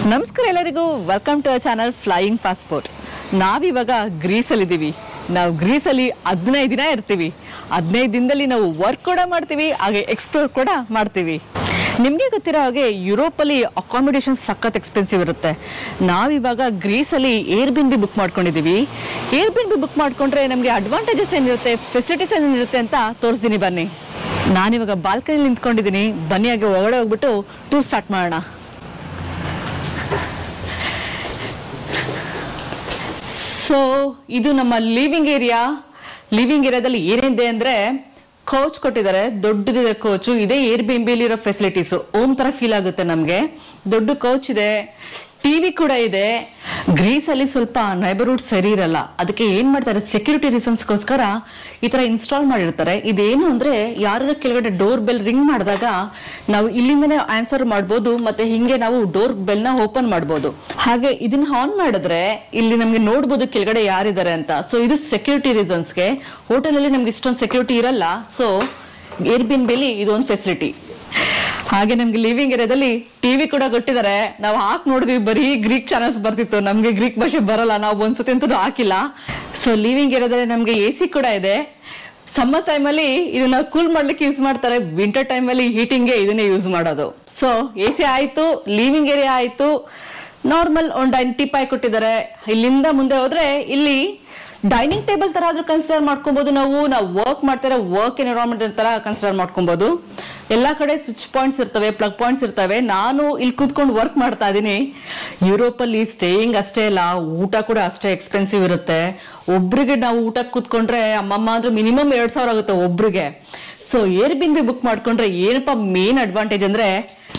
ನಮಸ್ಕಾರ ಎಲ್ಲರಿಗೂ welcome to channel flying passport ನಾವಿವಾಗ ಗ್ರೀಸಲ್ಲಿದ್ದೀವಿ ನಾವು ಗ್ರೀಸಲ್ಲಿ ಹದಿನೈದು ದಿನ ಇರ್ತೀವಿ ಹದಿನೈದು ದಿನದಲ್ಲಿ ನಾವು ವರ್ಕ್ ಕೂಡ ಮಾಡ್ತೀವಿ ಹಾಗೆ ಎಕ್ಸ್ಪ್ಲೋರ್ ಕೂಡ ಮಾಡ್ತೀವಿ ನಿಮಗೆ ಗೊತ್ತಿರೋ ಹಾಗೆ ಯುರೋಪಲ್ಲಿ ಅಕಾಮಿಡೇಷನ್ ಸಖತ್ ಎಕ್ಸ್ಪೆನ್ಸಿವ್ ಇರುತ್ತೆ ನಾವಿವಾಗ ಗ್ರೀಸಲ್ಲಿ ಏರ್ ಬಿನ್ ಬಿ ಬುಕ್ ಮಾಡ್ಕೊಂಡಿದ್ದೀವಿ ಏರ್ ಬಿನ್ ಬಿ ಬುಕ್ ಮಾಡ್ಕೊಂಡ್ರೆ ನಮಗೆ ಅಡ್ವಾಂಟೇಜಸ್ ಏನಿರುತ್ತೆ ಫೆಸಿಲಿಟೀಸ್ ಏನಿರುತ್ತೆ ಅಂತ ತೋರಿಸ್ತೀನಿ ಬನ್ನಿ ನಾನಿವಾಗ ಬಾಲ್ಕನಿ ನಿಂತ್ಕೊಂಡಿದ್ದೀನಿ ಬನ್ನಿ ಹಾಗೆ ಒಳಗಡೆ ಹೋಗ್ಬಿಟ್ಟು ಟೂರ್ ಸ್ಟಾರ್ಟ್ ಮಾಡೋಣ ಸೊ ಇದು ನಮ್ಮ ಲಿವಿಂಗ್ ಏರಿಯಾ ಲಿವಿಂಗ್ ಏರಿಯಾದಲ್ಲಿ ಏನಿದೆ ಅಂದ್ರೆ ಕೋಚ್ ಕೊಟ್ಟಿದ್ದಾರೆ ದೊಡ್ಡದಿದೆ ಕೋಚು ಇದೇ ಏರ್ ಇರೋ ಫೆಸಿಲಿಟೀಸ್ ಓಮ್ ತರ ಫೀಲ್ ಆಗುತ್ತೆ ನಮ್ಗೆ ದೊಡ್ಡ ಕೋಚ್ ಇದೆ ಟಿವಿ ಕೂಡ ಇದೆ ಗ್ರೀಸ್ ಅಲ್ಲಿ ಸ್ವಲ್ಪ ನೈಬರ್ಹುಡ್ ಸರಿ ಇರಲ್ಲ ಅದಕ್ಕೆ ಏನ್ ಮಾಡ್ತಾರೆ ಸೆಕ್ಯೂರಿಟಿ ರೀಸನ್ಸ್ಗೋಸ್ಕರ ಈ ತರ ಇನ್ಸ್ಟಾಲ್ ಮಾಡಿರ್ತಾರೆ ಇದೇನು ಅಂದ್ರೆ ಯಾರದ ಕೆಳಗಡೆ ಡೋರ್ ಬೆಲ್ ರಿಂಗ್ ಮಾಡಿದಾಗ ನಾವು ಇಲ್ಲಿಂದನೇ ಆನ್ಸರ್ ಮಾಡ್ಬೋದು ಮತ್ತೆ ಹಿಂಗೆ ನಾವು ಡೋರ್ ಬೆಲ್ ನ ಓಪನ್ ಮಾಡ್ಬೋದು ಹಾಗೆ ಇದನ್ನ ಆನ್ ಮಾಡಿದ್ರೆ ಇಲ್ಲಿ ನಮ್ಗೆ ನೋಡ್ಬೋದು ಕೆಳಗಡೆ ಯಾರಿದ್ದಾರೆ ಅಂತ ಸೊ ಇದು ಸೆಕ್ಯೂರಿಟಿ ರೀಸನ್ಸ್ಗೆ ಹೋಟೆಲ್ ಅಲ್ಲಿ ನಮ್ಗೆ ಇಷ್ಟೊಂದು ಸೆಕ್ಯೂರಿಟಿ ಇರಲ್ಲ ಸೊ ಏರ್ ಬಿನ್ ಬೆಲಿ ಇದೊಂದು ಫೆಸಿಲಿಟಿ ಹಾಗೆ ನಮ್ಗೆ ಲಿವಿಂಗ್ ಏರಿಯಾದಲ್ಲಿ ಟಿವಿ ಕೂಡ ಕೊಟ್ಟಿದ್ದಾರೆ ನಾವು ಹಾಕ್ ನೋಡಿದ್ವಿ ಬರೀ ಗ್ರೀಕ್ ಚಾನಲ್ಸ್ ಬರ್ತಿತ್ತು ನಮ್ಗೆ ಗ್ರೀಕ್ ಭಾಷೆ ಬರಲ್ಲ ನಾವು ಒಂದ್ಸತಿ ಅಂತೂ ಹಾಕಿಲ್ಲ ಸೊ ಲಿವಿಂಗ್ ಏರಿಯಾದಲ್ಲಿ ನಮ್ಗೆ ಎ ಸಿ ಕೂಡ ಇದೆ ಸಮ್ಮರ್ ಟೈಮಲ್ಲಿ ಇದನ್ನ ಕೂಲ್ ಮಾಡ್ಲಿಕ್ಕೆ ಯೂಸ್ ಮಾಡ್ತಾರೆ ವಿಂಟರ್ ಟೈಮಲ್ಲಿ ಹೀಟಿಂಗ್ಗೆ ಇದನ್ನೇ ಯೂಸ್ ಮಾಡೋದು ಸೊ ಎ ಸಿ ಆಯ್ತು ಲಿವಿಂಗ್ ಏರಿಯಾ ಆಯ್ತು ನಾರ್ಮಲ್ ಒಂದು ಡೈನ್ ಟಿಪಾಯ್ ಕೊಟ್ಟಿದ್ದಾರೆ ಇಲ್ಲಿಂದ ಮುಂದೆ ಹೋದ್ರೆ ಇಲ್ಲಿ ಡೈನಿಂಗ್ ಟೇಬಲ್ ತರ ಆದ್ರೂ ಕನ್ಸಿಡರ್ ಮಾಡ್ಕೊಬಹುದು ನಾವು ನಾವು ವರ್ಕ್ ಮಾಡ್ತಾರೆ ವರ್ಕ್ ಎನ್ವಿರಾನ್ಮೆಂಟ್ ತರ ಕನ್ಸಿಡರ್ ಮಾಡ್ಕೊಬಹುದು ಎಲ್ಲಾ ಕಡೆ ಸ್ವಿಚ್ ಪಾಯಿಂಟ್ಸ್ ಇರ್ತವೆ ಪ್ಲಗ್ ಪಾಯಿಂಟ್ಸ್ ಇರ್ತವೆ ನಾನು ಇಲ್ಲಿ ಕೂತ್ಕೊಂಡು ವರ್ಕ್ ಮಾಡ್ತಾ ಇದೀನಿ ಯುರೋಪ್ ಅಲ್ಲಿ ಸ್ಟೇಯಿಂಗ್ ಅಷ್ಟೇ ಅಲ್ಲ ಊಟ ಕೂಡ ಅಷ್ಟೇ ಎಕ್ಸ್ಪೆನ್ಸಿವ್ ಇರುತ್ತೆ ಒಬ್ರಿಗೆ ನಾವು ಊಟಕ್ಕೆ ಕೂತ್ಕೊಂಡ್ರೆ ಅಮ್ಮಮ್ಮ ಅಂದ್ರೆ ಮಿನಿಮಮ್ ಎರಡ್ ಸಾವಿರ ಆಗುತ್ತೆ ಒಬ್ರಿಗೆ so Airbnb book ಮಾಡ್ಕೊಂಡ್ರೆ ಏನಪ್ಪ ಮೇನ್ ಅಡ್ವಾಂಟೇಜ್ ಅಂದ್ರೆ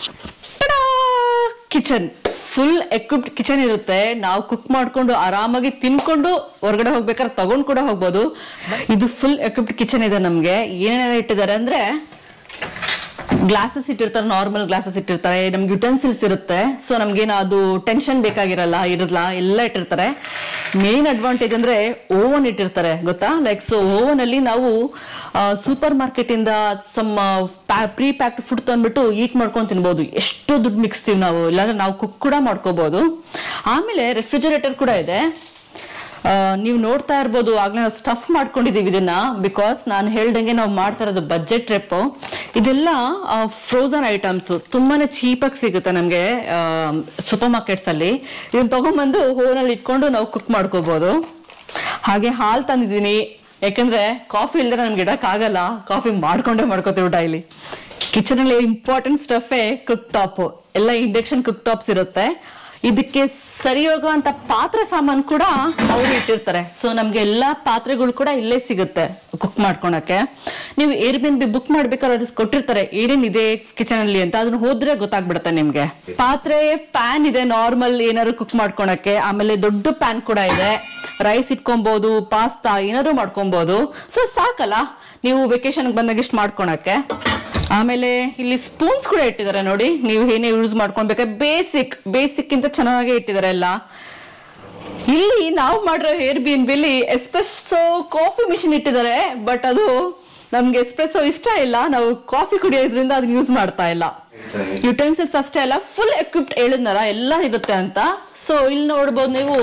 ಕಿಚನ್ ಫುಲ್ ಎಕ್ವಿಪ್ಡ್ ಕಿಚನ್ ಇರುತ್ತೆ ನಾವು ಕುಕ್ ಮಾಡ್ಕೊಂಡು ಆರಾಮಾಗಿ ತಿನ್ಕೊಂಡು ಹೊರಗಡೆ ಹೋಗ್ಬೇಕಾದ್ರೆ ತಗೊಂಡ್ ಕೂಡ ಹೋಗ್ಬೋದು ಇದು ಫುಲ್ ಎಕ್ವಿಪ್ಡ್ ಕಿಚನ್ ಇದೆ ನಮ್ಗೆ ಏನೇನೆಲ್ಲ ಇಟ್ಟಿದ್ದಾರೆ ಅಂದ್ರೆ ಗ್ಲಾಸಸ್ ಇಟ್ಟಿರ್ತಾರೆ ನಾರ್ಮಲ್ ಗ್ಲಾಸಸ್ ಇಟ್ಟಿರ್ತಾರೆ ನಮ್ಗೆ ಯುಟೆನ್ಸಿಲ್ಸ್ ಇರುತ್ತೆ ಸೊ ನಮ್ಗೇನು ಅದು ಟೆನ್ಷನ್ ಬೇಕಾಗಿರಲ್ಲ ಇರಲ್ಲ ಎಲ್ಲ ಇಟ್ಟಿರ್ತಾರೆ ಮೇನ್ ಅಡ್ವಾಂಟೇಜ್ ಅಂದ್ರೆ ಓವನ್ ಇಟ್ಟಿರ್ತಾರೆ ಗೊತ್ತಾ ಲೈಕ್ ಸೊ ಓವನ್ ಅಲ್ಲಿ ನಾವು ಸೂಪರ್ ಮಾರ್ಕೆಟ್ ಇಂದ ಸಮ್ ಪ್ರೀ ಪ್ಯಾಕ್ಡ್ ಫುಡ್ ತಂದ್ಬಿಟ್ಟು ಈಟ್ ಮಾಡ್ಕೊಂಡು ತಿನ್ಬೋದು ಎಷ್ಟು ದುಡ್ಡು ಮಿಕ್ಸ್ತೀವಿ ನಾವು ಇಲ್ಲಾಂದ್ರೆ ನಾವು ಕುಕ್ ಕೂಡ ಮಾಡ್ಕೋಬಹುದು ಆಮೇಲೆ ರೆಫ್ರಿಜರೇಟರ್ ಕೂಡ ಇದೆ ಆ, ನೀವು ನೋಡ್ತಾ ಇರ್ಬೋದು ಆಗ್ಲೇ ನಾವು ಸ್ಟಫ್ ಮಾಡ್ಕೊಂಡಿದೀವಿ ಇದನ್ನ ಬಿಕಾಸ್ ನಾನು ಹೇಳ್ದಂಗೆ ನಾವು ಮಾಡ್ತಾ ಇರೋದು ಬಜೆಟ್ ಟ್ರಿಪ್ ಇದೆಲ್ಲ ಫ್ರೋಸನ್ ಐಟಮ್ಸ್ ತುಂಬಾನೇ ಚೀಪಾಗಿ ಸಿಗುತ್ತೆ ನಮ್ಗೆ ಸೂಪರ್ ಮಾರ್ಕೆಟ್ಸ್ ಅಲ್ಲಿ ಇದನ್ನ ತಗೊಂಡ್ಬಂದು ಓವನಲ್ಲಿ ಇಟ್ಕೊಂಡು ನಾವು ಕುಕ್ ಮಾಡ್ಕೋಬಹುದು ಹಾಗೆ ಹಾಲ್ ತಂದಿದ್ದೀನಿ ಯಾಕಂದ್ರೆ ಕಾಫಿ ಇಲ್ದ್ರೆ ನಮ್ಗೆ ಇಡಕ್ ಆಗಲ್ಲ ಕಾಫಿ ಮಾಡ್ಕೊಂಡೇ ಮಾಡ್ಕೋತೀವಿ ಡೈಲಿ ಕಿಚನ್ ಅಲ್ಲಿ ಇಂಪಾರ್ಟೆಂಟ್ ಸ್ಟಫೇ ಕುಕ್ ಟಾಪ್ ಎಲ್ಲ ಇಂಡಕ್ಷನ್ ಕುಕ್ ಟಾಪ್ಸ್ ಇರುತ್ತೆ ಇದಕ್ಕೆ ಸರಿ ಹೋಗುವಂತ ಪಾತ್ರೆ ಸಾಮಾನು ಕೂಡ ಅವರು ಇಟ್ಟಿರ್ತಾರೆ ಸೊ ನಮ್ಗೆ ಎಲ್ಲಾ ಪಾತ್ರೆಗಳು ಕೂಡ ಇಲ್ಲೇ ಸಿಗುತ್ತೆ ಕುಕ್ ಮಾಡ್ಕೊಳಕ್ಕೆ ನೀವು ಏರ್ ಬಿನ್ ಬಿ ಬುಕ್ ಮಾಡ್ಬೇಕಾದ್ರೆ ಅವ್ರು ಕೊಟ್ಟಿರ್ತಾರೆ ಏನೇನ್ ಇದೆ ಕಿಚನ್ ಅಲ್ಲಿ ಅಂತ ಅದನ್ನ ಹೋದ್ರೆ ಗೊತ್ತಾಗ್ಬಿಡುತ್ತೆ ನಿಮ್ಗೆ ಪಾತ್ರೆ ಪ್ಯಾನ್ ಇದೆ ನಾರ್ಮಲ್ ಏನಾದ್ರು ಕುಕ್ ಮಾಡ್ಕೊಳಕ್ಕೆ ಆಮೇಲೆ ದೊಡ್ಡ ಪ್ಯಾನ್ ಕೂಡ ಇದೆ ರೈಸ್ ಇಟ್ಕೊಬಹುದು ಪಾಸ್ತಾ ಏನಾದ್ರು ಮಾಡ್ಕೊಬಹುದು ಸೊ ಸಾಕಲ್ಲ ನೀವು ವೆಕೇಶನ್ ಬಂದಾಗ ಇಷ್ಟು ಮಾಡ್ಕೊಳಕ್ಕೆ ಆಮೇಲೆ ಇಲ್ಲಿ ಸ್ಪೂನ್ಸ್ ಕೂಡ ಇಟ್ಟಿದ್ದಾರೆ ನೋಡಿ ನೀವು ಏನೇ ಯೂಸ್ ಮಾಡ್ಕೊಳ್ಬೇಕಾದ್ರೆ ಬೇಸಿಕ್ ಬೇಸಿಕ್ ಇಂತ ಚೆನ್ನಾಗಿ ಇಟ್ಟಿದ್ದಾರೆ ಎಲ್ಲ ಇಲ್ಲಿ ನಾವು ಮಾಡಿರೋ Airbnb espresso coffee machine ಇಟ್ಟಿದ್ದಾರೆ ಬಟ್ ಅದು ನಮ್ಗೆ ಎಸ್ಪ್ರೆಸ್ಸೋ ಇಷ್ಟ ಇಲ್ಲ ನಾವು ಕಾಫಿ ಕುಡಿಯೋದ್ರಿಂದ ಅದನ್ನ ಯೂಸ್ ಮಾಡ್ತಾ ಇಲ್ಲ ಯುಟೆನ್ಸಿಲ್ಸ್ ಅಷ್ಟೇ ಅಲ್ಲ ಫುಲ್ ಎಕ್ವಿಪ್ಡ್ ಹೇಳಿದ್ನಲ್ಲ ಎಲ್ಲ ಇರುತ್ತೆ ಅಂತ ಸೊ ಇಲ್ಲಿ ನೋಡ್ಬೋದು ನೀವು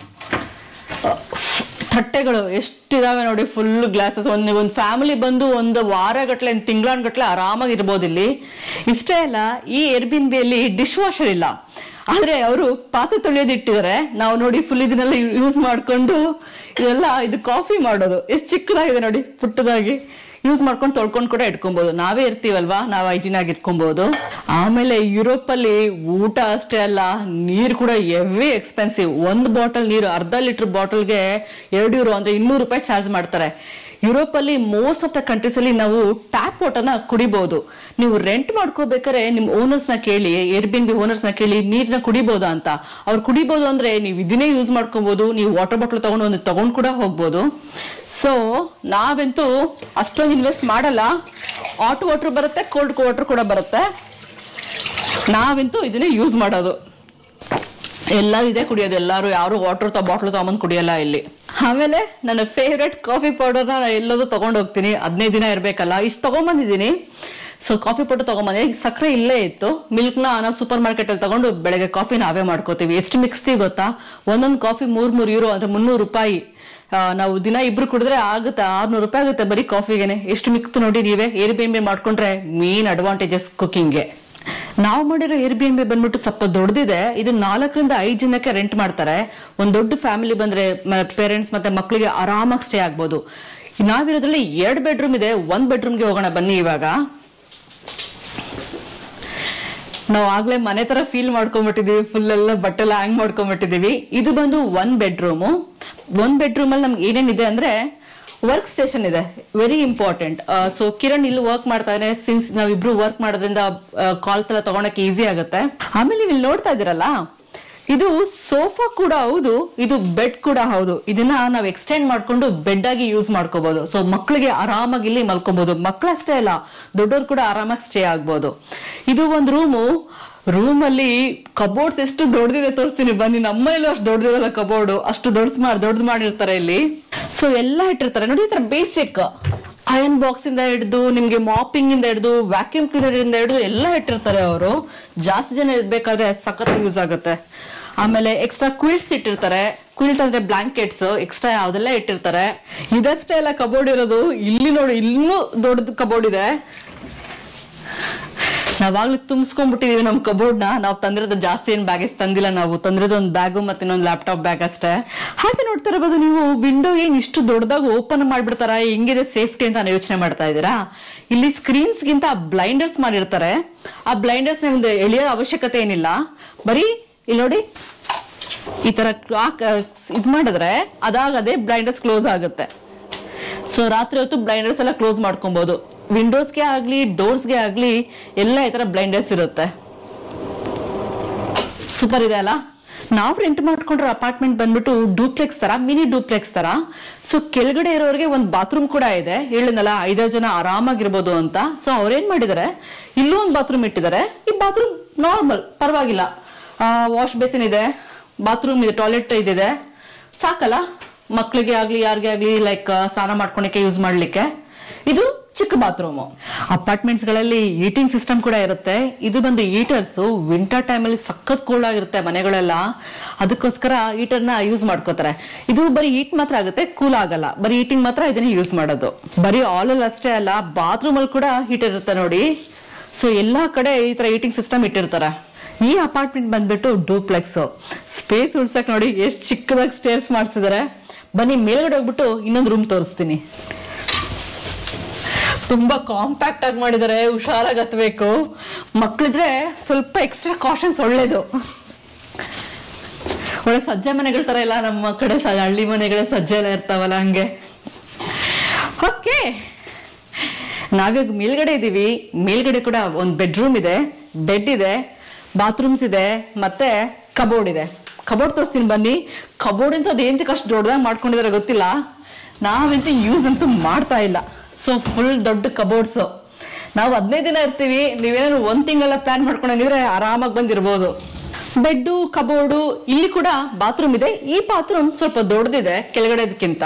ತಟ್ಟೆಗಳು ಎಷ್ಟಿದಾವೆ ನೋಡಿ ಫುಲ್ ಗ್ಲಾಸಸ್ ಒಂದು ಒಂದು ಫ್ಯಾಮಿಲಿ ಬಂದು ಒಂದು ವಾರ ಗಟ್ಲೆ ತಿಂಗಳಾನ್ ಗಟ್ಲೆ ಆರಾಮಾಗಿ ಇರ್ಬೋದು ಇಲ್ಲಿ ಇಷ್ಟೇ ಅಲ್ಲ ಈ ಏರ್ಬಿನ್ಬಿಯಲ್ಲಿ ಡಿಶ್ ವಾಷರ್ ಇಲ್ಲ ಆದ್ರೆ ಅವರು ಪಾತ್ರೆ ತೊಳೆಯೋದು ಇಟ್ಟಿದ್ದಾರೆ ನಾವು ನೋಡಿ ಫುಲ್ ಇದನ್ನೆಲ್ಲ ಯೂಸ್ ಮಾಡ್ಕೊಂಡು ಇದೆಲ್ಲ ಇದು ಕಾಫಿ ಮಾಡೋದು ಎಷ್ಟು ಚಿಕ್ಕದಾಗಿದೆ ನೋಡಿ ಪುಟ್ಟದಾಗಿ ಯೂಸ್ ಮಾಡ್ಕೊಂಡು ತೊಳ್ಕೊಂಡು ಕೂಡ ಇಟ್ಕೊಬಹುದು ನಾವೇ ಇರ್ತೀವಲ್ವಾ ನಾವು ಹೈಜಿನ್ ಆಗಿ ಇಟ್ಕೊಬಹುದು ಆಮೇಲೆ ಯುರೋಪ್ ಅಲ್ಲಿ ಊಟ ಅಷ್ಟೇ ಅಲ್ಲ ನೀರು ಕೂಡ ಎವಿ ಎಕ್ಸ್ಪೆನ್ಸಿವ್ ಒಂದು ಬಾಟಲ್ ನೀರು ಅರ್ಧ ಲೀಟರ್ ಬಾಟಲ್ಗೆ ಎರಡು ಯೂರೋ ಅಂದ್ರೆ ಇನ್ನೂರು ರೂಪಾಯಿ ಚಾರ್ಜ್ ಮಾಡ್ತಾರೆ ಯುರೋಪ್ ಅಲ್ಲಿ ಮೋಸ್ಟ್ ಆಫ್ ದ ಕಂಟ್ರೀಸ್ ಅಲ್ಲಿ ನಾವು ಟ್ಯಾಪ್ ವಾಟರ್ನ ಕುಡಿಬಹುದು ನೀವು ರೆಂಟ್ ಮಾಡ್ಕೋಬೇಕಾದ್ರೆ ನಿಮ್ ಓನರ್ಸ್ ನ ಕೇಳಿ ಏರ್ ಬಿನ್ ಬಿ ಓನರ್ಸ್ ನ ಕೇಳಿ ನೀರ್ನ ಕುಡಿಬಹುದಾ ಅಂತ ಅವ್ರು ಕುಡಿಬಹುದು ಅಂದ್ರೆ ನೀವು ಇದನ್ನೇ ಯೂಸ್ ಮಾಡ್ಕೋಬಹುದು ನೀವು ವಾಟರ್ ಬಾಟಲ್ ತಗೊಂಡು ಒಂದು ತಗೊಂಡ್ ಕೂಡ ಹೋಗ್ಬೋದು ಸೊ ನಾವಂತೂ ಅಷ್ಟೊಂದು ಇನ್ವೆಸ್ಟ್ ಮಾಡಲ್ಲ ಹಾಟ್ ವಾಟರ್ ಬರುತ್ತೆ ಕೋಲ್ಡ್ ವಾಟರ್ ಕೂಡ ಬರುತ್ತೆ ನಾವಂತೂ ಇದನ್ನೇ ಯೂಸ್ ಮಾಡೋದು ಎಲ್ಲರೂ ಇದೇ ಕುಡಿಯೋದು ಎಲ್ಲರೂ ಯಾರು ವಾಟರ್ ಬಾಟ್ಲ್ ತಗೊಂಬಂದು ಕುಡಿಯಲ್ಲ ಇಲ್ಲಿ ಆಮೇಲೆ ನನ್ನ ಫೇವ್ರೆಟ್ ಕಾಫಿ ಪೌಡರ್ನ ನಾನು ಎಲ್ಲದೂ ತಗೊಂಡು ಹೋಗ್ತೀನಿ ಹದಿನೈದು ದಿನ ಇರಬೇಕಲ್ಲ ಇಷ್ಟು ತಗೊಂಬಂದಿದ್ದೀನಿ ಸೊ ಕಾಫಿ ಪೌಡರ್ ತಗೊಂಬಂದೆ ಸಕ್ಕರೆ ಇಲ್ಲೇ ಇತ್ತು ಮಿಲ್ಕ್ ನ ನಾವು ಸೂಪರ್ ಮಾರ್ಕೆಟ್ ಅಲ್ಲಿ ತಗೊಂಡು ಬೆಳಗ್ಗೆ ಕಾಫಿ ನಾವೇ ಮಾಡ್ಕೋತೀವಿ ಎಷ್ಟು ಮಿಕ್ಸ್ತೀವಿ ಗೊತ್ತಾ ಒಂದೊಂದು ಕಾಫಿ ಮೂರ್ ಮೂರ್ ಯೂರೋ ಅಂದ್ರೆ ಮುನ್ನೂರು ರೂಪಾಯಿ ಆ, ನಾವು ದಿನ ಇಬ್ರು ಕುಡಿದ್ರೆ ಆಗುತ್ತೆ ಆರ್ನೂರು ರೂಪಾಯಿ ಆಗುತ್ತೆ ಬರೀ ಕಾಫಿಗೆನೆ ಎಷ್ಟು ಮಿಕ್ತು ನೋಡಿ ನೀವೇ ಏರ್ ಬಿ ಎಂ ಬಿ ಮಾಡ್ಕೊಂಡ್ರೆ ಮೇನ್ ಅಡ್ವಾಂಟೇಜಸ್ ಕುಕಿಂಗ್ಗೆ ನಾವು ಮಾಡಿರೋ ಏರ್ ಬಿ ಎಂ ಬಿ ಬಂದ್ಬಿಟ್ಟು ಸ್ವಲ್ಪ ದೊಡ್ಡದಿದೆ ಇದು ನಾಲ್ಕರಿಂದ ಐದು ಜನಕ್ಕೆ ರೆಂಟ್ ಮಾಡ್ತಾರೆ ಒಂದ್ ದೊಡ್ಡ ಫ್ಯಾಮಿಲಿ ಬಂದ್ರೆ ಪೇರೆಂಟ್ಸ್ ಮತ್ತೆ ಮಕ್ಕಳಿಗೆ ಆರಾಮಾಗಿ ಸ್ಟೇ ಆಗ್ಬೋದು ನಾವಿರೋದ್ರಲ್ಲಿ ಎರಡು ಬೆಡ್ರೂಮ್ ಇದೆ ಒಂದ್ ಬೆಡ್ರೂಮ್ಗೆ ಹೋಗೋಣ ಬನ್ನಿ ಇವಾಗ ನಾವು ಆಗ್ಲೇ ಮನೆ ತರ ಫೀಲ್ ಮಾಡ್ಕೊಂಡ್ಬಿಟ್ಟಿದೀವಿ ಫುಲ್ ಎಲ್ಲ ಬಟ್ಟೆ ಎಲ್ಲ ಹ್ಯಾಂಗ್ ಮಾಡ್ಕೊಂಡ್ಬಿಟ್ಟಿದೀವಿ ಇದು ಬಂದು ಒಂದ್ ಬೆಡ್ರೂಮು ಒಂದ್ ಬೆಡ್ರೂಮ್ ಅಲ್ಲಿ ನಮ್ಗೆ ಏನೇನಿದೆ ಅಂದ್ರೆ ವರ್ಕ್ ಸ್ಟೇಷನ್ ಇದೆ ವೆರಿ ಇಂಪಾರ್ಟೆಂಟ್ ಸೊ ಕಿರಣ್ ಇಲ್ಲಿ ವರ್ಕ್ ಮಾಡ್ತಾ ಇದ್ದಾನೆ ಸಿನ್ಸ್ ನಾವಿಬ್ರು ವರ್ಕ್ ಮಾಡೋದ್ರಿಂದ ಕಾಲ್ಸ್ ಎಲ್ಲ ತಗೊಳಕ್ಕೆ ಈಸಿ ಆಗುತ್ತೆ ಆಮೇಲೆ ನೀವು ಇಲ್ಲಿ ನೋಡ್ತಾ ಇದೀರಲ್ಲ ಇದು ಸೋಫಾ ಕೂಡ ಹೌದು ಇದು ಬೆಡ್ ಕೂಡ ಹೌದು ಇದನ್ನ ನಾವು ಎಕ್ಸ್ಟೆಂಡ್ ಮಾಡ್ಕೊಂಡು ಬೆಡ್ ಆಗಿ ಯೂಸ್ ಮಾಡ್ಕೋಬಹುದು ಸೊ ಮಕ್ಕಳಿಗೆ ಆರಾಮಾಗಿ ಇಲ್ಲಿ ಮಲ್ಕೋಬಹುದು ಮಕ್ಕಳಷ್ಟೇ ಅಲ್ಲ ದೊಡ್ಡವ್ರು ಕೂಡ ಆರಾಮಾಗಿ ಸ್ಟೇ ಆಗ್ಬೋದು ಇದು ಒಂದು ರೂಮು ರೂಮ್ ಅಲ್ಲಿ ಕಬೋರ್ಡ್ಸ್ ಎಷ್ಟು ದೊಡ್ಡದಿದೆ ತೋರಿಸ್ತೀನಿ ಬನ್ನಿ ನಮ್ಮನೇಲೂ ಅಷ್ಟು ದೊಡ್ಡದಿರಲ್ಲ ಕಬೋರ್ಡ್ ಅಷ್ಟು ದೊಡ್ಡ ಮಾಡಿ ದೊಡ್ಡದು ಮಾಡಿರ್ತಾರೆ ಇಲ್ಲಿ ಸೊ ಎಲ್ಲ ಇಟ್ಟಿರ್ತಾರೆ ನೋಡಿ ಈ ತರ ಬೇಸಿಕ್ ಅಯನ್ ಬಾಕ್ಸ್ ಇಂದ ಹಿಡಿದು ನಿಮ್ಗೆ ಮಾಪಿಂಗ್ ಇಂದ ಹಿಡಿದು ವ್ಯಾಕ್ಯೂಮ್ ಕ್ಲೀನರ್ ಇಂದ ಹಿಡಿದು ಎಲ್ಲ ಇಟ್ಟಿರ್ತಾರೆ ಅವರು ಜಾಸ್ತಿ ಜನ ಬೇಕಾದ್ರೆ ಸಖತ್ ಯೂಸ್ ಆಗುತ್ತೆ ಆಮೇಲೆ ಎಕ್ಸ್ಟ್ರಾ ಕ್ವಿಲ್ಟ್ಸ್ ಇಟ್ಟಿರ್ತಾರೆ ಕ್ವಿಲ್ಟ್ ಅಂದ್ರೆ ಬ್ಲಾಂಕೆಟ್ಸ್ ಎಕ್ಸ್ಟ್ರಾ ಯಾವ್ದೆಲ್ಲ ಇಟ್ಟಿರ್ತಾರೆ ಇದಷ್ಟೇ ಎಲ್ಲ ಕಬೋರ್ಡ್ ಇರೋದು ಇಲ್ಲಿ ನೋಡಿ ಇನ್ನೂ ದೊಡ್ಡದು ಕಬೋರ್ಡ್ ಇದೆ ನಾವಾಗ್ಲೂ ತುಂಬಿಸ್ಕೊಂಡ್ಬಿಟ್ಟಿದೀವಿ ನಮ್ ಕಬೋರ್ಡ್ ನ ನಾವು ತಂದಿರೋದು ಜಾಸ್ತಿ ಏನ್ ಬ್ಯಾಗೇಜ್ ತಂದಿಲ್ಲ ನಾವು ತಂದಿರೋದು ಒಂದು ಬ್ಯಾಗು ಮತ್ತೆ ಇನ್ನೊಂದು ಲ್ಯಾಪ್ಟಾಪ್ ಬ್ಯಾಗ್ ಅಷ್ಟೇ ಹಾಗೆ ನೋಡ್ತಾ ಇರಬಹುದು ನೀವು ವಿಂಡೋ ಏನ್ ಇಷ್ಟು ದೊಡ್ಡದಾಗಿ ಓಪನ್ ಮಾಡ್ಬಿಡ್ತಾರ ಹೆಂಗಿದೆ ಸೇಫ್ಟಿ ಅಂತ ನಾನು ಯೋಚನೆ ಮಾಡ್ತಾ ಇದ್ದೀರಾ ಇಲ್ಲಿ ಸ್ಕ್ರೀನ್ಸ್ ಗಿಂತ ಬ್ಲೈಂಡರ್ಸ್ ಮಾಡಿರ್ತಾರೆ ಆ ಬ್ಲೈಂಡರ್ಸ್ ಒಂದು ಎಳೆಯೋ ಅವಶ್ಯಕತೆ ಏನಿಲ್ಲ ಬರೀ ಇಲ್ಲಿ ನೋಡಿ ಈ ತರ ಕ್ಲಾಕ್ ಇದ್ ಮಾಡಿದ್ರೆ ಅದಾಗದೆ ಬ್ಲೈಂಡರ್ಸ್ ಕ್ಲೋಸ್ ಆಗುತ್ತೆ ಸೊ ರಾತ್ರಿ ಹೊತ್ತು ಬ್ಲೈಂಡರ್ಸ್ ಎಲ್ಲ ಕ್ಲೋಸ್ ಮಾಡ್ಕೊಬಹುದು ವಿಂಡೋಸ್ಗೆ ಆಗ್ಲಿ ಡೋರ್ಸ್ಗೆ ಆಗ್ಲಿ ಎಲ್ಲ ಈ ತರ ಬ್ಲೈಂಡರ್ಸ್ ಇರುತ್ತೆ ಸೂಪರ್ ಇದೆ ಅಲ್ಲ ನಾವು ರೆಂಟ್ ಮಾಡ್ಕೊಂಡ್ರೆ ಅಪಾರ್ಟ್ಮೆಂಟ್ ಬಂದ್ಬಿಟ್ಟು ಡೂಪ್ಲೆಕ್ಸ್ ತರ ಮಿನಿ ಡೂಪ್ಲೆಕ್ಸ್ ತರ ಸೊ ಕೆಳಗಡೆ ಇರೋರಿಗೆ ಒಂದು ಬಾತ್ರೂಮ್ ಕೂಡ ಇದೆ ಹೇಳಿದ್ನಲ್ಲ ಐದಾರು ಜನ ಆರಾಮಾಗಿರ್ಬೋದು ಅಂತ ಸೊ ಅವ್ರೇನ್ ಮಾಡಿದಾರೆ ಇಲ್ಲೂ ಒಂದು ಬಾತ್ರೂಮ್ ಇಟ್ಟಿದ್ದಾರೆ ಈ ಬಾತ್ರೂಮ್ ನಾರ್ಮಲ್ ಪರವಾಗಿಲ್ಲ ವಾಶ್ ಬೇಸಿನ್ ಇದೆ ಬಾತ್ರೂಮ್ ಇದೆ ಟಾಯ್ಲೆಟ್ ಇದಿದೆ ಸಾಕಲ್ಲ ಮಕ್ಕಳಿಗೆ ಆಗ್ಲಿ ಯಾರಿಗೆ ಆಗ್ಲಿ ಲೈಕ್ ಸ್ನಾನ ಮಾಡ್ಕೊಳಕ್ಕೆ ಯೂಸ್ ಮಾಡ್ಲಿಕ್ಕೆ ಇದು ಚಿಕ್ಕ ಬಾತ್ರೂಮ್ ಅಪಾರ್ಟ್ಮೆಂಟ್ಸ್ ಗಳಲ್ಲಿ ಈಟಿಂಗ್ ಸಿಸ್ಟಮ್ ಕೂಡ ಇರುತ್ತೆ ಇದು ಬಂದು ಈಟರ್ಸ್ ವಿಂಟರ್ ಟೈಮ್ ಅಲ್ಲಿ ಸಖತ್ ಕೋಲ್ಡ್ ಆಗಿರುತ್ತೆ ಮನೆಗಳೆಲ್ಲ ಅದಕ್ಕೋಸ್ಕರ ಈಟರ್ ನ ಯೂಸ್ ಮಾಡ್ಕೋತಾರೆ ಇದು ಬರೀ ಈಟ್ ಮಾತ್ರ ಆಗುತ್ತೆ ಕೂಲ್ ಆಗಲ್ಲ ಬರೀ ಈಟಿಂಗ್ ಮಾತ್ರ ಇದನ್ನ ಯೂಸ್ ಮಾಡೋದು ಬರೀ ಆಲ್ ಅಲ್ಲಿ ಅಷ್ಟೇ ಅಲ್ಲ ಬಾತ್ರೂಮ್ ಅಲ್ಲಿ ಕೂಡ ಹೀಟರ್ ಇರುತ್ತೆ ನೋಡಿ ಸೊ ಎಲ್ಲಾ ಕಡೆ ಈ ತರ ಈಟಿಂಗ್ ಸಿಸ್ಟಮ್ ಇಟ್ಟಿರ್ತಾರೆ ಈ ಅಪಾರ್ಟ್ಮೆಂಟ್ ಬಂದ್ಬಿಟ್ಟು ಡೂಪ್ಲೆಕ್ಸ್ ಸ್ಪೇಸ್ ಉಳ್ಸಕ್ ನೋಡಿ ಎಷ್ಟು ಚಿಕ್ಕದಾಗಿ ಸ್ಟೇರ್ಸ್ ಮಾಡಿಸಿದಾರೆ ಬನ್ನಿ ಮೇಲ್ಗಡೆ ಹೋಗ್ಬಿಟ್ಟು ಇನ್ನೊಂದು ರೂಮ್ ತೋರಿಸ್ತೀನಿ ತುಂಬಾ ಕಾಂಪ್ಯಾಕ್ಟ್ ಆಗಿ ಮಾಡಿದ್ದಾರೆ ಹುಷಾರಾಗಿ ಹತ್ಬೇಕು ಮಕ್ಳಿದ್ರೆ ಸ್ವಲ್ಪ ಎಕ್ಸ್ಟ್ರಾ ಕಾಷನ್ಸ್ ಒಳ್ಳೇದು ಒಳ್ಳೆ ಸಜ್ಜೆ ಮನೆಗಳ ತರ ಇಲ್ಲ ನಮ್ಮ ಕಡೆ ಸ- ಹಳ್ಳಿ ಮನೆಗಳ ಸಜ್ಜೆ ಎಲ್ಲ ಇರ್ತಾವಲ್ಲ ಹಂಗೆ ಓಕೆ ನಾವೀಗ ಮೇಲ್ಗಡೆ ಇದೀವಿ ಮೇಲ್ಗಡೆ ಕೂಡ ಒಂದು ಬೆಡ್ರೂಮ್ ಇದೆ ಬೆಡ್ ಇದೆ ಬಾತ್ರೂಮ್ಸ್ ಇದೆ ಮತ್ತೆ ಕಬೋರ್ಡ್ ಇದೆ ಕಬೋರ್ಡ್ ತೋರಿಸ್ತೀನಿ ಬನ್ನಿ ಕಬೋರ್ಡ್ ಅಂತ ಅದೇಂತಕ್ಕೆ ಅಷ್ಟು ದೊಡ್ಡದಾಗಿ ಮಾಡ್ಕೊಂಡಿದ್ದಾರೆ ಗೊತ್ತಿಲ್ಲ ನಾವಂತೂ ಯೂಸ್ ಅಂತೂ ಮಾಡ್ತಾ ಇಲ್ಲ ಸೊ ಫುಲ್ ದೊಡ್ಡ ಕಬೋರ್ಡ್ಸ್ ನಾವು ಹದಿನೈದು ದಿನ ಇರ್ತೀವಿ ನೀವೇನಾದ್ರು ಒಂದ್ ತಿಂಗಳ ಪ್ಲಾನ್ ಮಾಡ್ಕೊಂಡಂಗಿದ್ರೆ ಆರಾಮಾಗಿ ಬಂದಿರ್ಬೋದು ಬೆಡ್ಡು ಕಬೋರ್ಡು ಇಲ್ಲಿ ಕೂಡ ಬಾತ್ರೂಮ್ ಇದೆ ಈ ಬಾತ್ರೂಮ್ ಸ್ವಲ್ಪ ದೊಡ್ಡದಿದೆ ಕೆಳಗಡೆದಕ್ಕಿಂತ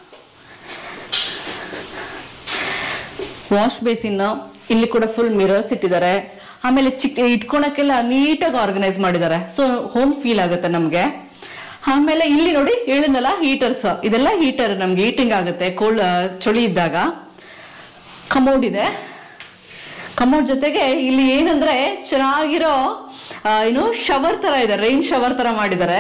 ವಾಶ್ ಬೇಸಿನ್ ಇಲ್ಲಿ ಕೂಡ ಫುಲ್ ಮಿರರ್ಸ್ ಇಟ್ಟಿದ್ದಾರೆ ಆಮೇಲೆ ಚಿಕ್ಕ ಇಟ್ಕೊಳಕ್ಕೆಲ್ಲ ನೀಟಾಗಿ ಆರ್ಗನೈಸ್ ಮಾಡಿದ್ದಾರೆ ಸೊ ಹೋಮ್ ಫೀಲ್ ಆಗುತ್ತೆ ನಮ್ಗೆ ಆಮೇಲೆ ಇಲ್ಲಿ ನೋಡಿ ಹೇಳಿದ್ನಲ್ಲ ಹೀಟರ್ಸ್ ಇದೆಲ್ಲ ಹೀಟರ್ ನಮ್ಗೆ ಹೀಟಿಂಗ್ ಆಗುತ್ತೆ ಕೋಲ್ಡ್ ಚಳಿ ಇದ್ದಾಗ ಕಮೋಡ್ ಇದೆ ಕಮೋಡ್ ಜೊತೆಗೆ ಇಲ್ಲಿ ಏನಂದ್ರೆ ಚೆನ್ನಾಗಿರೋ ಆ, ಏನು ಶವರ್ ತರ ಇದೆ ರೈನ್ ಶವರ್ ತರ ಮಾಡಿದ್ದಾರೆ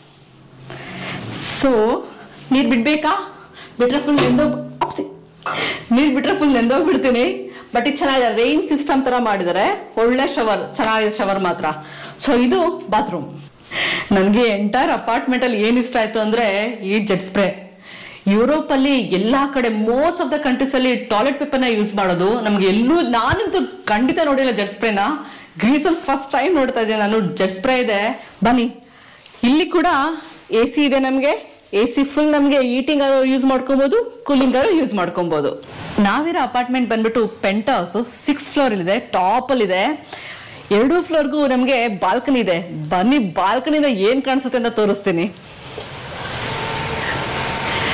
ಸೊ ನೀರ್ ಬಿಡ್ಬೇಕಾ ಬಿಟ್ರೆ ಫುಲ್ ನೆಂದೋಗ್ ಅಪ್ಸಿ. ನೀರ್ ಬಿಟ್ರೆ ಫುಲ್ ನೆಂದೋಗ್ಬಿಡ್ತೀನಿ ಬಟ್ ಇದು ಚೆನ್ನಾಗಿದೆ ರೈನ್ ಸಿಸ್ಟಮ್ ತರ ಮಾಡಿದ್ದಾರೆ ಒಳ್ಳೆ ಶವರ್ ಚೆನ್ನಾಗಿದೆ ಶವರ್ ಮಾತ್ರ ಸೊ ಇದು ಬಾತ್ರೂಮ್ ನನಗೆ ಎಂಟೈರ್ ಅಪಾರ್ಟ್ಮೆಂಟ್ ಅಲ್ಲಿ ಏನ್ ಇಷ್ಟ ಆಯ್ತು ಅಂದ್ರೆ ಈ ಜೆಟ್ ಸ್ಪ್ರೇ ಯುರೋಪ್ ಅಲ್ಲಿ ಎಲ್ಲಾ ಕಡೆ ಮೋಸ್ಟ್ ಆಫ್ ದ ಕಂಟ್ರೀಸ್ ಅಲ್ಲಿ ಟಾಯ್ಲೆಟ್ ಪೇಪರ್ ನ ಯೂಸ್ ಮಾಡೋದು ನಮ್ಗೆ ಎಲ್ಲೂ ನಾನಂತೂ ಖಂಡಿತ ನೋಡಿಲ್ಲ ಜೆಟ್ ಸ್ಪ್ರೇನ ಗ್ರೀಸ್ ಅಲ್ಲಿ ಫಸ್ಟ್ ಟೈಮ್ ನೋಡ್ತಾ ಇದ್ದೀನಿ ನಾನು ಜೆಟ್ ಸ್ಪ್ರೇ ಇದೆ ಬನ್ನಿ ಇಲ್ಲಿ ಕೂಡ ಎ ಸಿ ಇದೆ ನಮಗೆ ಎ ಸಿ ಫುಲ್ ನಮಗೆ ಈಟಿಂಗ್ ಯೂಸ್ ಮಾಡ್ಕೊಬಹುದು ಕೂಲಿಂಗ್ ಯೂಸ್ ಮಾಡ್ಕೊಬಹುದು ನಾವಿರೋ ಅಪಾರ್ಟ್ಮೆಂಟ್ ಬಂದ್ಬಿಟ್ಟು ಪೆಂಟ್ ಹೌಸ್ ಸಿಕ್ಸ್ ಫ್ಲೋರ್ ಇದೆ ಟಾಪ್ ಅಲ್ಲಿ ಇದೆ ಎರಡು ಫ್ಲೋರ್ಗೂ ನಮಗೆ ಬಾಲ್ಕನಿ ಇದೆ ಬನ್ನಿ ಬಾಲ್ಕನಿಂದ ಏನ್ ಕಾಣಿಸುತ್ತೆ ಅಂತ ತೋರಿಸ್ತೀನಿ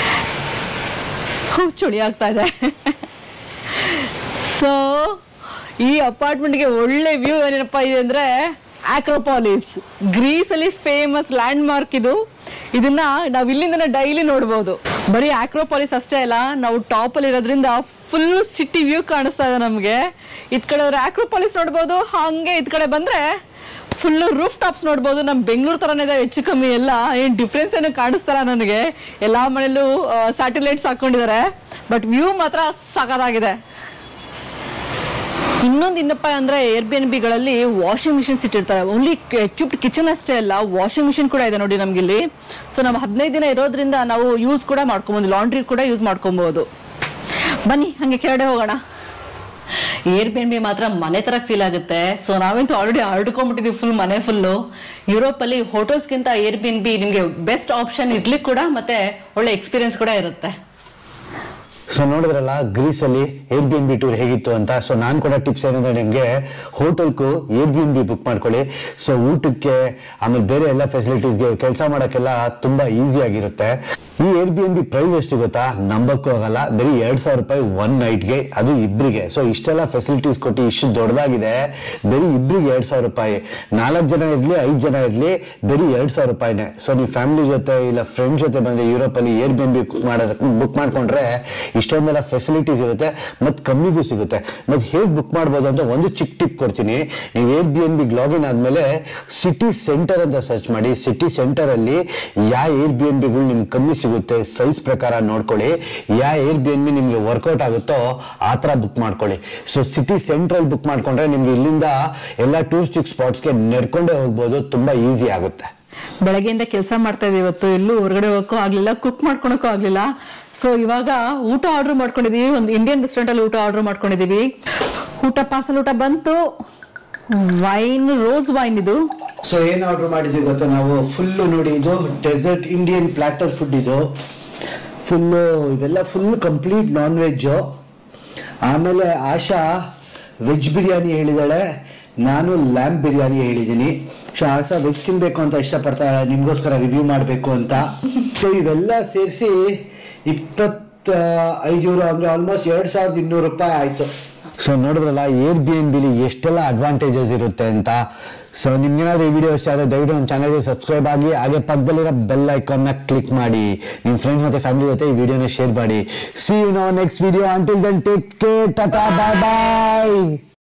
ಹೂ ಚಳಿ ಆಗ್ತಾ ಇದೆ ಸೊ ಈ ಅಪಾರ್ಟ್ಮೆಂಟ್ಗೆ ಒಳ್ಳೆ ವ್ಯೂ ಏನಪ್ಪ ಇದೆ ಅಂದ್ರೆ ಆಕ್ರೋಪಾಲಿಸ್ ಗ್ರೀಸ್ ಅಲ್ಲಿ ಫೇಮಸ್ ಲ್ಯಾಂಡ್ ಮಾರ್ಕ್ ಇದು ಇದನ್ನ ನಾವ್ ಇಲ್ಲಿಂದ ಡೈಲಿ ನೋಡ್ಬೋದು ಬರೀ ಆಕ್ರೋಪಾಲಿಸ್ ಅಷ್ಟೇ ಅಲ್ಲ ನಾವು ಟಾಪ್ ಅಲ್ಲಿ ಇರೋದ್ರಿಂದ ಫುಲ್ ಸಿಟಿ ವ್ಯೂ ಕಾಣಿಸ್ತಾ ಇದೆ ನಮ್ಗೆ ಇದ್ ಕಡೆ ಆಕ್ರೋಪಾಲಿಸ್ ನೋಡ್ಬೋದು ಹಂಗೆ ಇದ್ ಕಡೆ ಬಂದ್ರೆ ಫುಲ್ ರೂಫ್ ಟಾಪ್ಸ್ ನೋಡ್ಬೋದು ನಮ್ ಬೆಂಗಳೂರು ತರನೇ ಇದೆ ಹೆಚ್ಚು ಕಮ್ಮಿ ಎಲ್ಲ ಏನ್ ಡಿಫ್ರೆನ್ಸ್ ಏನು ಕಾಣಿಸ್ತಾರ ನನಗೆ ಎಲ್ಲಾ ಮನೇಲೂ ಸ್ಯಾಟಲೈಟ್ಸ್ ಹಾಕೊಂಡಿದ್ದಾರೆ ಬಟ್ ವ್ಯೂ ಮಾತ್ರ ಸಖತ್ತಾಗಿದೆ ಇನ್ನೊಂದು ಇನ್ನಪ್ಪ ಅಂದ್ರೆ ಏರ್ ಬಿ ಎನ್ ಬಿಗಳಲ್ಲಿ ವಾಷಿಂಗ್ ಮಿಷಿನ್ಸ್ ಇಟ್ಟಿರ್ತಾರೆ ಓನ್ಲಿ ಎಕ್ವಿಪ್ಡ್ ಕಿಚನ್ ಅಷ್ಟೇ ಅಲ್ಲ ವಾಷಿಂಗ್ ಮಿಷಿನ್ ಕೂಡ ಇದೆ ನೋಡಿ ನಮ್ಗೆ ಇಲ್ಲಿ ಸೊ ನಾವು ಹದಿನೈದು ದಿನ ಇರೋದ್ರಿಂದ ನಾವು ಯೂಸ್ ಕೂಡ ಮಾಡ್ಕೊಬೋದು ಲಾಂಡ್ರಿ ಕೂಡ ಯೂಸ್ ಮಾಡ್ಕೊಬೋದು ಬನ್ನಿ ಹಂಗೆ ಕೆಳಗಡೆ ಹೋಗೋಣ ಏರ್ ಬಿ ಎನ್ ಬಿ ಮಾತ್ರ ಮನೆ ತರ ಫೀಲ್ ಆಗುತ್ತೆ ಸೊ ನಾವಂತೂ ಆಲ್ರೆಡಿ ಆರ್ಡ್ಕೊಂಡ್ಬಿಟ್ಟಿದೀವಿ ಫುಲ್ ಮನೆ ಫುಲ್ಲು ಯುರೋಪಲ್ಲಿ ಹೋಟೆಲ್ಸ್ಗಿಂತ ಏರ್ ಬಿ ಎನ್ ಬಿ ನಿಮಗೆ ಬೆಸ್ಟ್ ಆಪ್ಷನ್ ಇರ್ಲಿಕ್ಕೆ ಕೂಡ ಮತ್ತೆ ಒಳ್ಳೆ ಎಕ್ಸ್ಪೀರಿಯನ್ಸ್ ಕೂಡ ಇರುತ್ತೆ ಸೊ ನೋಡಿದ್ರಲ್ಲ ಗ್ರೀಸಲ್ಲಿ air B Airbnb tour ಹೇಗಿತ್ತು ಅಂತ ಸೊ ನಾನು ಕೊಡೋ ಟಿಪ್ಸ್ ಏನಂದ್ರೆ ನಿಮಗೆ ಹೋಟೆಲ್ಗೂ air B Airbnb book ಮಾಡ್ಕೊಳ್ಳಿ ಸೊ ಊಟಕ್ಕೆ ಆಮೇಲೆ ಬೇರೆ ಎಲ್ಲ ಫೆಸಿಲಿಟೀಸ್ಗೆ ಕೆಲಸ ಮಾಡೋಕ್ಕೆಲ್ಲ ತುಂಬ ಈಸಿ ಆಗಿರುತ್ತೆ ಈ air B Airbnb price ಎಷ್ಟು ಗೊತ್ತಾ ನಂಬಕ್ಕೂ ಆಗಲ್ಲ ಬರೀ ಎರಡು ಸಾವಿರ ರೂಪಾಯಿ ಒನ್ ನೈಟ್ಗೆ ಅದು ಇಬ್ಬರಿಗೆ ಸೊ ಇಷ್ಟೆಲ್ಲ ಫೆಸಿಲಿಟೀಸ್ ಕೊಟ್ಟು ಇಷ್ಟು ದೊಡ್ಡದಾಗಿದೆ ಬರೀ ಇಬ್ಬರಿಗೆ ಎರಡು ಸಾವಿರ ರೂಪಾಯಿ ನಾಲ್ಕು ಜನ ಇರಲಿ ಐದು ಜನ ಇರಲಿ ಬರೀ ಎರಡು ಸಾವಿರ ರೂಪಾಯಿನೇ ಸೊ ನೀವು ಫ್ಯಾಮಿಲಿ ಜೊತೆ ಇಲ್ಲ ಫ್ರೆಂಡ್ ಜೊತೆ ಬಂದು ಯುರೋಪಲ್ಲಿ ಏರ್ ಬಿ ಎನ್ ಬಿ ಮಾಡೋದಕ್ಕೆ ಬುಕ್ ಮಾಡ್ಕೊಂಡ್ರೆ ಇಷ್ಟೊಂದೆಲ್ಲ ಫೆಸಿಲಿಟೀಸ್ ಇರುತ್ತೆ ಮತ್ತು ಕಮ್ಮಿಗೂ ಸಿಗುತ್ತೆ ಮತ್ತು ಹೇಗೆ ಬುಕ್ ಮಾಡ್ಬೋದು ಅಂತ ಒಂದು ಚಿಕ್ಕ ಟಿಪ್ ಕೊಡ್ತೀನಿ ನೀವು ಏರ್ ಬಿ ಎನ್ ಬಿಗೆ ಲಾಗಿನ್ ಆದಮೇಲೆ ಸಿಟಿ ಸೆಂಟರ್ ಅಂತ ಸರ್ಚ್ ಮಾಡಿ ಸಿಟಿ ಸೆಂಟರಲ್ಲಿ ಯಾವ ಏರ್ ಬಿ ಎನ್ ಬಿಗಳು ನಿಮ್ಗೆ ಕಮ್ಮಿ ಸಿಗುತ್ತೆ ಸೈಜ್ ಪ್ರಕಾರ ನೋಡ್ಕೊಳ್ಳಿ ಯಾವ ಏರ್ ಬಿ ಎನ್ ಬಿ ನಿಮಗೆ ವರ್ಕೌಟ್ ಆಗುತ್ತೋ ಆ ಥರ ಬುಕ್ ಮಾಡ್ಕೊಳ್ಳಿ ಸೊ ಸಿಟಿ ಸೆಂಟ್ರಲ್ಲಿ ಬುಕ್ ಮಾಡ್ಕೊಂಡ್ರೆ ನಿಮ್ಗೆ ಇಲ್ಲಿಂದ ಎಲ್ಲ ಟೂರಿಸ್ಟಿಕ್ ಸ್ಪಾಟ್ಸ್ಗೆ ನಡ್ಕೊಂಡೇ ಹೋಗ್ಬೋದು ತುಂಬ ಈಸಿ ಆಗುತ್ತೆ ಬೆಳಗ್ಗೆಯಿಂದ ಕೆಲಸ ಮಾಡ್ತಾ ಇದೀವಿ ಇವತ್ತು ಎಲ್ಲೂ ಹೊರಗಡೆ ಹೋಗಕ್ಕೂ ಆಗ್ಲಿಲ್ಲ ಕುಕ್ ಮಾಡ್ಕೊಳಕ್ಕೂ ಆಗ್ಲಿಲ್ಲ ಸೊ ಇವಾಗ ಊಟ ಆರ್ಡರ್ ಮಾಡ್ಕೊಂಡಿದೀವಿ ಒಂದು ಇಂಡಿಯನ್ ರೆಸ್ಟೋರೆಂಟ್ ಅಲ್ಲಿ ಊಟ ಆರ್ಡರ್ ಮಾಡ್ಕೊಂಡಿದೀವಿ ಊಟ ಪಾರ್ಸಲ್ ಊಟ ಬಂತು ವೈನ್ ರೋಸ್ ವೈನ್ ಇದು ಸೊ ಏನು ಆರ್ಡರ್ ಮಾಡಿದ್ವಿ ಗೊತ್ತಾ ನಾವು ಫುಲ್ಲು ನೋಡಿ ಇದು ಡೆಸರ್ಟ್ ಇಂಡಿಯನ್ ಪ್ಲಾಟರ್ ಫುಡ್ ಇದು ಫುಲ್ಲು ಇವೆಲ್ಲ ಫುಲ್ ಕಂಪ್ಲೀಟ್ ನಾನ್ ವೆಜ್ಜು ಆಮೇಲೆ ಆಶಾ ವೆಜ್ ಬಿರಿಯಾನಿ ಹೇಳಿದಾಳೆ ನಾನು ಲ್ಯಾಂಬ್ ಬಿರಿಯಾನಿ ಹೇಳಿದ್ದೀನಿ ಸೊ ಆಶಾ ವೆಜ್ ತಿನ್ಬೇಕು ಅಂತ ಇಷ್ಟಪಡ್ತಾಳೆ ನಿಮಗೋಸ್ಕರ ರಿವ್ಯೂ ಮಾಡಬೇಕು ಅಂತ ಸೊ ಇವೆಲ್ಲ ಸೇರಿಸಿ ಇಪ್ಪತ್ತ ಐದು ಯೂರೋ ಅಂದರೆ ಆಲ್ಮೋಸ್ಟ್ ಎರಡು ಸಾವಿರದ ಇನ್ನೂರು ರೂಪಾಯಿ ಆಯಿತು ಸೊ ನೋಡಿದ್ರಲ್ಲ ಏರ್ ಬಿ ಎನ್ ಬಿಲಿ ಎಷ್ಟೆಲ್ಲ ಅಡ್ವಾಂಟೇಜಸ್ ಇರುತ್ತೆ ಅಂತ ಸೊ ನಿಮ್ಗೇನಾದ್ರೂ ಈ ವಿಡಿಯೋ ಇಷ್ಟ ಆದರೆ ದಯವಿಟ್ಟು ನಮ್ಮ ಚಾನಲ್ಗೆ ಸಬ್ಸ್ಕ್ರೈಬ್ ಆಗಿ ಹಾಗೆ ಪಕ್ಕದಲ್ಲಿರೋ ಬೆಲ್ ಐಕಾನ್ನ ಕ್ಲಿಕ್ ಮಾಡಿ ನಿಮ್ಮ ಫ್ರೆಂಡ್ಸ್ ಮತ್ತು ಫ್ಯಾಮಿಲಿ ಜೊತೆ ಈ ವಿಡಿಯೋನ ಶೇರ್ ಮಾಡಿ see you no next video until then take care tata bye bye